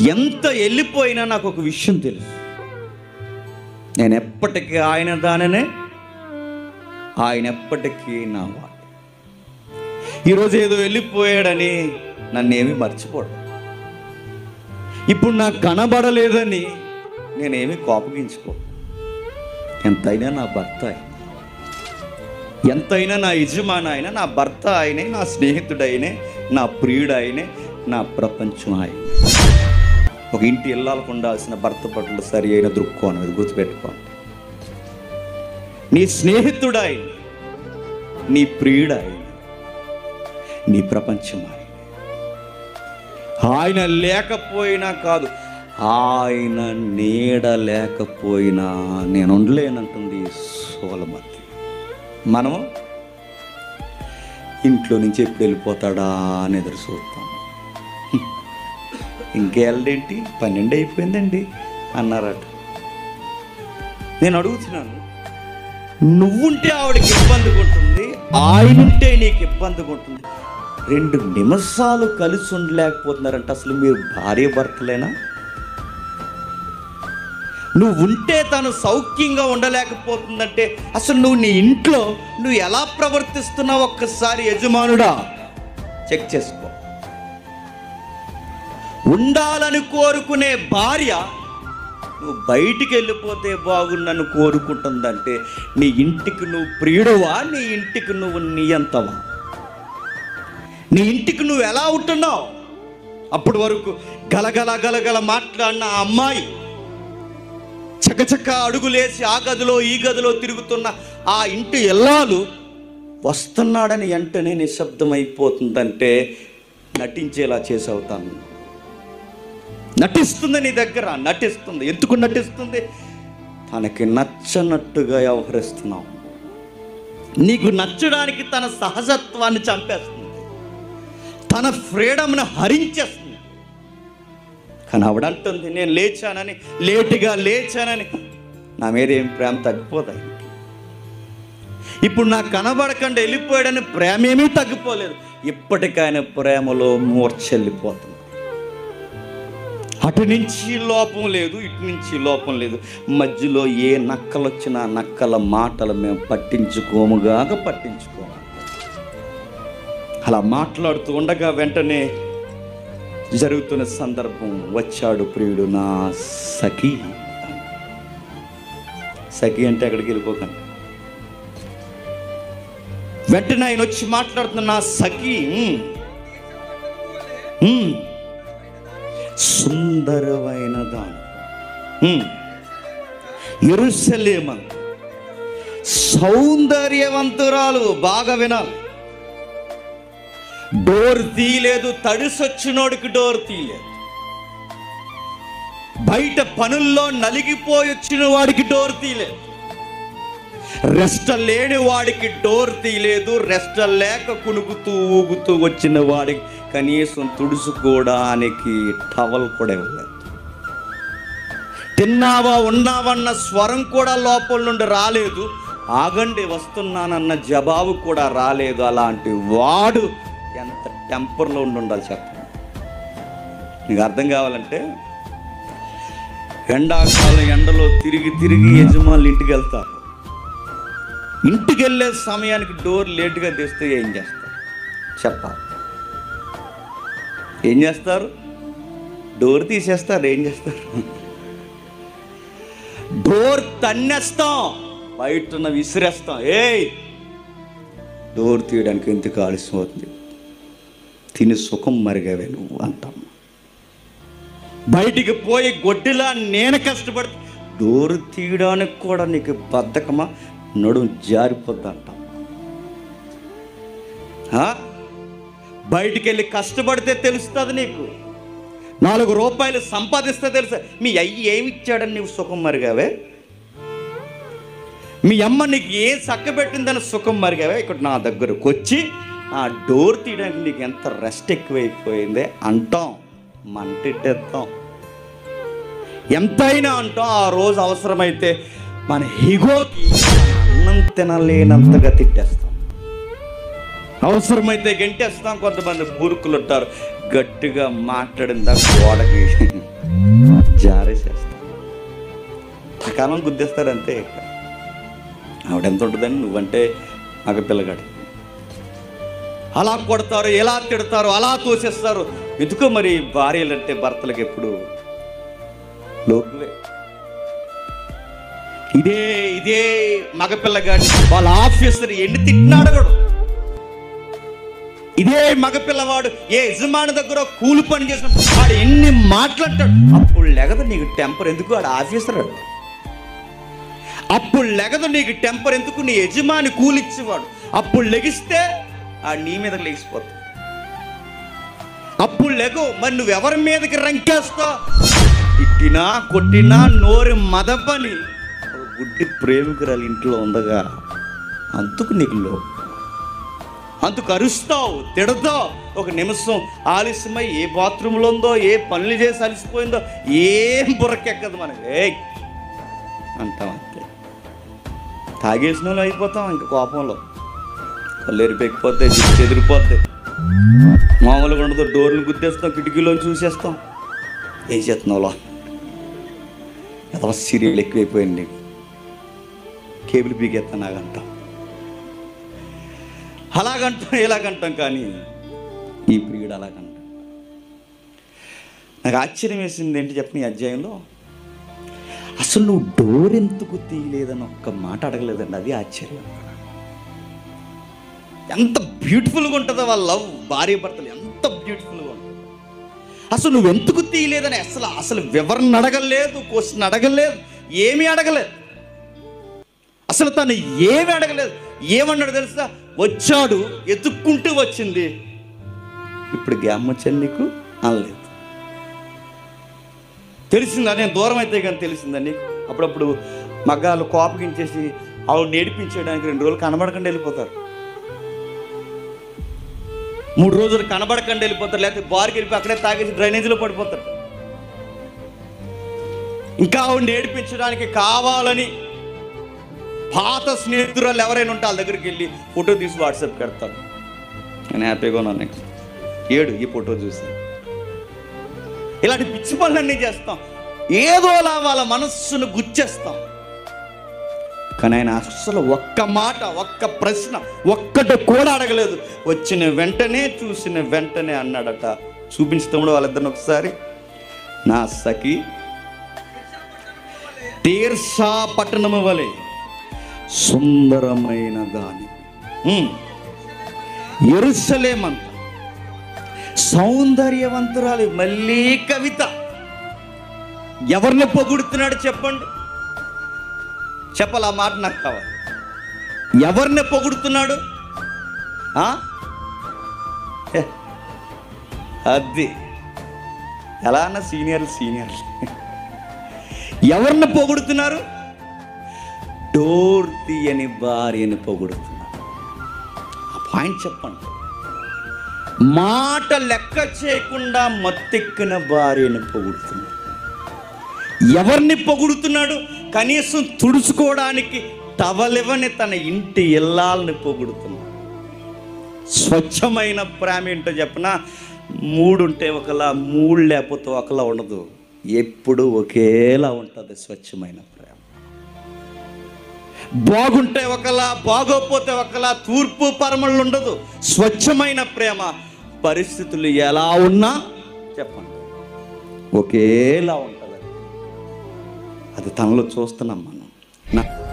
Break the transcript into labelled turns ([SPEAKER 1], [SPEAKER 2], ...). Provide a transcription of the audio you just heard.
[SPEAKER 1] ఎంత వెళ్ళిపోయినా నాకు ఒక విషయం తెలుసు నేను ఎప్పటికీ ఆయన దాననే ఆయన ఎప్పటికీ నా వాడు ఈరోజు ఏదో వెళ్ళిపోయాడని నన్నేమి మర్చిపోడు ఇప్పుడు నాకు కనబడలేదని నేనేమి కోపగించుకో ఎంతైనా నా భర్త ఆయన ఎంతైనా నా యజమాని ఆయన నా భర్త ఆయనే నా స్నేహితుడు ఆయనే నా ప్రియుడు ఆయనే నా ప్రపంచం ఆయన ఒక ఇంటి ఇల్లాలకు ఉండాల్సిన భర్త పట్ల సరి అయిన దృక్కోణం ఇది గుర్తుపెట్టుకోండి నీ స్నేహితుడు ఆయన నీ ప్రియుడు ఆయన నీ ప్రపంచం ఆయన ఆయన లేకపోయినా కాదు ఆయన నీడ లేకపోయినా నేను ఉండలేనంటుంది సోలమతి మనము ఇంట్లో నుంచి ఎప్పుడు వెళ్ళిపోతాడా అని ఎదురు చూస్తాం ఇంకేళ్ళేంటి పన్నెండు అయిపోయిందండి అన్నారట నేను అడుగుతున్నాను నువ్వుంటే ఆవిడకి ఇబ్బందిగా ఉంటుంది ఆయనుంటే నీకు ఇబ్బందిగా ఉంటుంది రెండు నిమిషాలు కలిసి ఉండలేకపోతున్నారంటే అసలు మీరు భార్య భర్తలేనా నువ్వు ఉంటే తను సౌఖ్యంగా ఉండలేకపోతుందంటే అసలు నువ్వు నీ ఇంట్లో నువ్వు ఎలా ప్రవర్తిస్తున్నావు ఒక్కసారి యజమానుడా చెక్ చేసుకో ఉండాలని కోరుకునే భార్య నువ్వు బయటికి వెళ్ళిపోతే బాగుందని కోరుకుంటుందంటే నీ ఇంటికి నువ్వు ప్రియుడువా నీ ఇంటికి నువ్వు నియంతవా నీ ఇంటికి నువ్వు ఎలా ఉంటున్నావు అప్పటి వరకు గలగల గలగల మాట్లాడిన ఆ అమ్మాయి చకచక అడుగులేసి ఆ గదిలో ఈ గదిలో తిరుగుతున్న ఆ ఇంటి ఎల్లాలు వస్తున్నాడని వెంటనే నిశ్శబ్దం అయిపోతుందంటే నటించేలా చేసవుతాను నటిస్తుంది నీ దగ్గర నటిస్తుంది ఎందుకు నటిస్తుంది తనకి నచ్చనట్టుగా వ్యవహరిస్తున్నావు నీకు నచ్చడానికి తన సహజత్వాన్ని చంపేస్తుంది తన ఫ్రీడమ్ను హరించేస్తుంది కానీ ఆవిడంటుంది నేను లేచానని లేటుగా లేచానని నా మీద ఏం ప్రేమ తగ్గిపోతాయి ఇప్పుడు నాకు కనబడకుండా వెళ్ళిపోయాడని ప్రేమ ఏమీ తగ్గిపోలేదు ఇప్పటికైనా ప్రేమలో మూర్చెల్లిపోతుంది అటు నుంచి లోపం లేదు ఇటు నుంచి లోపం లేదు మధ్యలో ఏ నక్కలు వచ్చినా ఆ నక్కల మాటలు మేము పట్టించుకోముగాక పట్టించుకోము అలా మాట్లాడుతూ ఉండగా వెంటనే జరుగుతున్న సందర్భం వచ్చాడు ప్రియుడు నా సఖి సఖి అంటే ఎక్కడికి వెళ్ళిపోకండి వెంటనే ఆయన వచ్చి మాట్లాడుతున్న నా సఖి ఉమ్, ఉమ్, సుందరమైన దాను ఉమ్, యెరూషలేమందు సౌందర్యవంతురాలు బాగా వినాలి డోర్ తీయలేదు తడిసొచ్చినోడికి డోర్ తీయలేదు బయట పనుల్లో నలిగిపోయి వచ్చిన వాడికి డోర్ తీయలేదు రెస్ట్ లేని వాడికి డోర్ తీయలేదు రెస్ట్ లేక కునుకుతూ ఊగుతూ వచ్చిన వాడికి కనీసం తుడుచుకోవడానికి టవల్ కూడా ఇవ్వలేదు తిన్నావా ఉన్నావన్న స్వరం కూడా లోపల నుండి రాలేదు ఆగండి వస్తున్నానన్న జవాబు కూడా రాలేదు అలాంటి వాడు ఎంత టెంపర్లో ఉండి ఉండాలి చెప్పండి నీకు అర్థం కావాలంటే ఎండాకాలం ఎండలో తిరిగి తిరిగి యజమానులు ఇంటికి వెళ్తారు ఇంటికి వెళ్ళే సమయానికి డోర్ లేటుగా తెస్తే ఏం చేస్తారు చెప్పాలి ఏం చేస్తారు డోర్ తీసేస్తారు ఏం చేస్తారు డోర్ తన్నేస్తాం బయట విసిరేస్తాం ఏయ్ డోర్ తీయడానికి ఎందుకు ఆలస్యం అవుతుంది తిని సుఖం మరిగావే నువ్వు అంటాం బయటికి పోయి గొడ్డిలా నేను కష్టపడి డోర్ తీయడానికి కూడా నీకు బద్ధకమా నడుం జారిపోద్ది అంటాం ఆ? బయటికి వెళ్ళి కష్టపడితే తెలుస్తుంది నీకు నాలుగు రూపాయలు సంపాదిస్తే తెలుసా మీ అయ్యి ఏమి ఇచ్చాడని నీవు సుఖం మరిగావే మీ అమ్మ నీకు ఏ చక్క పెట్టిందని సుఖం మరిగావే ఇక్కడ నా దగ్గరకు వచ్చి ఆ డోర్ తీయడానికి నీకు ఎంత రెస్ట్ ఎక్కువైపోయిందే అంటాం మంటెట్టేస్తాం ఎంతైనా అంటాం ఆ రోజు అవసరమైతే మన హిగోకి అన్నం తినలేనంతగా తిట్టేస్తాం అవసరమైతే గెంటేస్తాం కొంతమంది బూరుకులు ఉంటారు గట్టిగా మాట్లాడిందా గోడకి జారేసేస్తారు సకాలం గుద్దేస్తారు అంతే ఇక. ఆవిడ ఎంత ఉంటుందని నువ్వంటే మగ పిల్లగాడు అలా కొడతారు ఎలా తిడతారు అలా తోసేస్తారు ఎందుకో మరి భార్యలంటే భర్తలకు ఎప్పుడు లోకువే ఇదే ఇదే మగపిల్లగాడి వాళ్ళ ఆఫీసర్ ఎన్ని తిట్టినాడు కూడా ఇదే మగపిల్లవాడు ఏ యజమాని దగ్గర కూలి పని చేసిన వాడు ఎన్ని మాట్లాడతాడు అప్పుడు లెగదు నీకు టెంపర్ ఎందుకు వాడు ఆఫీసర్ వాడు. అప్పుడు లెగదు నీకు టెంపర్ ఎందుకు నీ యజమాని కూలిచ్చేవాడు అప్పుడు లెగిస్తే ఆ నీ మీద లెగిసిపోతాడు అప్పుడు లెగు మరి నువ్వు ఎవరి మీదకి రంకేస్తావు తిట్టినా కొట్టినా నోరు మదపని ఒక గుడ్డి ప్రేమికురాలు ఇంట్లో ఉండగా అందుకు నీకు లో అందుకు అరుస్తావు తిడతావు ఒక నిమిషం ఆలస్యమై ఏ బాత్రూంలో ఉందో ఏ పనులు చేసి అలసిపోయిందో ఏం బుర్రకెక్కదు మనకి ఏ అంటాం అంతే తాగేసిన వాళ్ళు అయిపోతాం ఇంక కోపంలో కళ్ళు ఎరిపెక్కిపోతే జిప్పు ఎదిరిపోద్ది మామూలుగా ఉండదు డోర్లు గుద్దేస్తాం కిటికీలోని చూసేస్తాం ఏం చేస్తున్నావులో ఎంత సీరియల్ ఎక్కువైపోయింది నీకు కేబుల్ పీకేస్తాను నాకంటాం అలాగంటాం ఇలాగంటాం కానీ ఈ ప్రియుడు అలాగంటాం నాకు ఆశ్చర్యం వేసింది ఏంటి చెప్పిన ఈ అధ్యాయంలో అసలు నువ్వు డోర్ ఎందుకు తీయలేదని ఒక్క మాట అడగలేదండి అది ఆశ్చర్యం ఎంత బ్యూటిఫుల్గా ఉంటుందో వాళ్ళ లవ్ భార్య భర్తలు ఎంత బ్యూటిఫుల్గా ఉంటుంది అసలు నువ్వు ఎందుకు తీయలేదని అసలు అసలు వివరణ అడగలేదు క్వశ్చన్ అడగలేదు ఏమీ అడగలేదు అసలు తను ఏమి అడగలేదు ఏమన్నాడు తెలుసా వచ్చాడు ఎత్తుక్కుంటూ వచ్చింది ఇప్పుడు గ్యామ్ వచ్చాను నీకు అనలేదు తెలిసిందా నేను దూరం అయితే కానీ తెలిసిందా నీకు అప్పుడప్పుడు మగ్గాలు కోపగించేసి ఆవిడ నేర్పించేయడానికి రెండు రోజులు కనబడకుండా వెళ్ళిపోతారు మూడు రోజులు కనబడకుండా వెళ్ళిపోతారు లేకపోతే బార్కి వెళ్ళిపోయి అక్కడే తాగేసి డ్రైనేజీలో పడిపోతారు ఇంకా ఆవిడ నేర్పించడానికి కావాలని పాత స్నేహితురాలు ఎవరైనా ఉంటే వాళ్ళ దగ్గరికి వెళ్ళి ఫోటో తీసి వాట్సాప్ పెడతాను నేను హ్యాపీగా ఉన్నాను నెక్స్ట్ ఏడు ఈ ఫోటో చూసి ఇలాంటి పిచ్చి పనులన్నీ చేస్తాం ఏదోలా వాళ్ళ మనస్సును గుచ్చేస్తాం కానీ ఆయన అసలు ఒక్క మాట ఒక్క ప్రశ్న ఒక్కటి కూడా అడగలేదు వచ్చిన వెంటనే చూసిన వెంటనే అన్నాడట చూపించుతాడు వాళ్ళిద్దరిని ఒకసారి నా సఖి తీర్షా పట్టణము వలె సుందరమైన గాని ఎరుసలేమంత సౌందర్యవంతురాలు మళ్ళీ కవిత ఎవరిని పొగుడుతున్నాడు చెప్పండి చెప్పాలి ఆ మాట నాకు కావాలి ఎవరిని పొగుడుతున్నాడు ఆ? హే, అది ఎలా అన్న సీనియర్లు సీనియర్లు ఎవరిని పొగుడుతున్నారు డోర్ తీయని భార్యని పొగుడుతున్నారు ఆ పాయింట్ చెప్పండి మాట లెక్క చేయకుండా మత్తెక్కిన భార్యని పొగుడుతున్నాడు ఎవరిని పొగుడుతున్నాడు కనీసం తుడుచుకోవడానికి టవలివని తన ఇంటి ఇల్లాలని పొగుడుతున్నాడు స్వచ్ఛమైన ప్రేమ ఏంటో చెప్పిన మూడుంటే ఒకలా మూడు లేకపోతే ఒకలా ఉండదు ఎప్పుడు ఒకేలా ఉంటుంది స్వచ్ఛమైన ప్రేమ బాగుంటే ఒకలా బాగోపోతే ఒకలా తూర్పు పరమళ్ళు ఉండదు స్వచ్ఛమైన ప్రేమ పరిస్థితులు ఎలా ఉన్నా చెప్పండి ఒకేలా ఉంటుంది అది తనలో చూస్తున్నాం మనం నా